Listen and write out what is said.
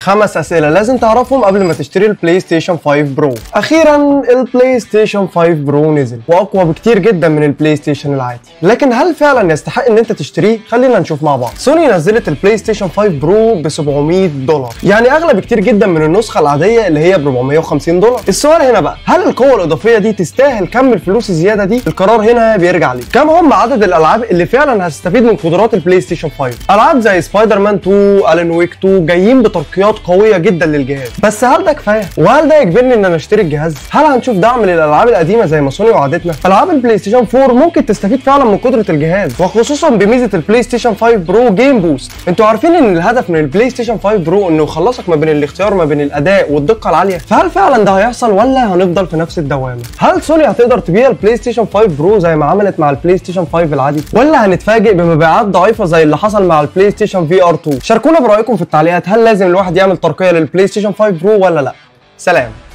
خمس اسئله لازم تعرفهم قبل ما تشتري البلاي ستيشن 5 برو اخيرا البلاي ستيشن 5 برو نزل واقوى بكتير جدا من البلاي ستيشن العادي لكن هل فعلا يستحق ان انت تشتريه خلينا نشوف مع بعض سوني نزلت البلاي ستيشن 5 برو ب 700 دولار يعني اغلى بكتير جدا من النسخه العاديه اللي هي ب 450 دولار السؤال هنا بقى هل القوه الاضافيه دي تستاهل كم الفلوس الزياده دي القرار هنا بيرجع ليك كم هم عدد الالعاب اللي فعلا هتستفيد من قدرات البلاي ستيشن 5 العاب زي سبايدر مان 2 الين ويك 2 جايين بترقيات قويه جدا للجهاز بس هل ده كفايه وهل ده يجبرني ان انا اشتري الجهاز هل هنشوف دعم للالعاب القديمه زي ما سوني وعدتنا العاب البلاي ستيشن 4 ممكن تستفيد فعلا من قدره الجهاز وخصوصا بميزه البلاي ستيشن 5 برو جيم بوست انتوا عارفين ان الهدف من البلاي ستيشن 5 برو انه يخلصك ما بين الاختيار ما بين الاداء والدقه العاليه فهل فعلا ده هيحصل ولا هنفضل في نفس الدوامه هل سوني هتقدر تبيع البلاي ستيشن 5 برو زي ما عملت مع البلاي ستيشن 5 العادي ولا هنتفاجئ بمبيعات ضعيفه زي اللي حصل مع البلاي ستيشن في ار 2 شاركونا برايكم في التعليقات هل لازم الواحد يعمل ترقيه للبلاي ستيشن 5 برو ولا لا سلام